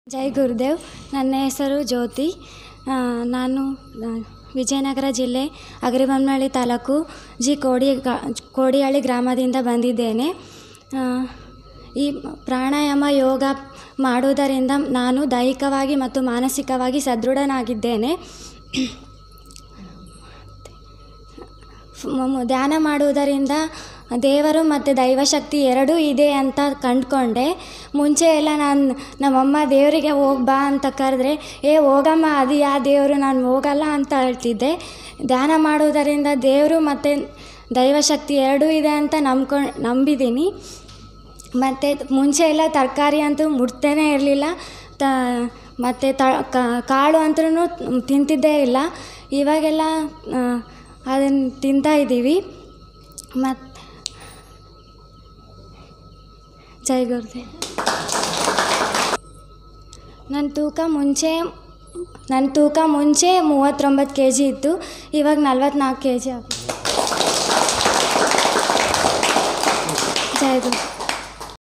ಜೈ ಗುರುದೇವ್ ನನ್ನ ಹೆಸರು ಜ್ಯೋತಿ ಆ, ನಾನು ಆ, ವಿಜಯನಗರ ಜಿಲ್ಲೆ ಅಗ್ರಿಬೊಮ್ಮನಹಳ್ಳಿ ತಾಲೂಕು ಜಿ ಕೋಡಿ ಗ- ಕೋಡಿಹಳ್ಳಿ ಗ್ರಾಮದಿಂದ ಬಂದಿದ್ದೇನೆ ಆ, ಈ ಪ್ರಾಣಾಯಾಮ ಯೋಗ ಮಾಡುವುದರಿಂದ ನಾನು ದೈಹಿಕವಾಗಿ ಮತ್ತು ಮಾನಸಿಕವಾಗಿ ಸದೃಢನಾಗಿದ್ದೇನೆ ಮ- ಮ- ಧ್ಯಾನ ಮಾಡುವುದರಿಂದ ದೇವರು ಮತ್ತು ದೈವಶಕ್ತಿ ಎರಡೂ ಇದೆ ಅಂತ ಕಂಡುಕೊಂಡೆ ಮುಂಚೆ ಎಲ್ಲ ನಾನು ನಮ್ಮಮ್ಮ ದೇವರಿಗೆ ಹೋಗಿ ಬಾ ಅಂತ ಕರೆದ್ರೆ ಏ ಹೋಗಮ್ಮ ಅದು ಯಾ ದೇವರು ನಾನು ಹೋಗಲ್ಲ ಅಂತ ಹೇಳ್ತಿದ್ದೆ ಧ್ಯಾನ ಮಾಡುವುದರಿಂದ ದೇವರು ಮತ್ತು ದೈವಶಕ್ತಿ ಎರಡೂ ಇದೆ ಅಂತ ನಂಬ್ಕೊಂಡು ನಂಬಿದ್ದೀನಿ ಮತ್ತು ಮುಂಚೆ ಎಲ್ಲ ತರಕಾರಿ ಅಂತೂ ಮುಟ್ತೇನೆ ಇರಲಿಲ್ಲ ತ ಮತ್ತು ತ ಕ- ಕಾಳು ಅಂತೂ ತಿಂತಿದ್ದೇ ಇಲ್ಲ ಇವಾಗೆಲ್ಲ ಅದನ್ನು ತಿಂತಾ ಇದ್ದೀವಿ ಮತ್ತು ಜೈ ಗುರುದೇವ್ ನನ್ನ ತೂಕ ಮುಂಚೆ ನನ್ನ ತೂಕ ಮುಂಚೆ ಮೂವತ್ತೊಂಬತ್ತು ಕೆ ಜಿ ಇತ್ತು ಇವಾಗ ನಲ್ವತ್ನಾಲ್ಕು ಕೆ ಜಿ ಆಗಿದೆ ಜೈ ಗುರು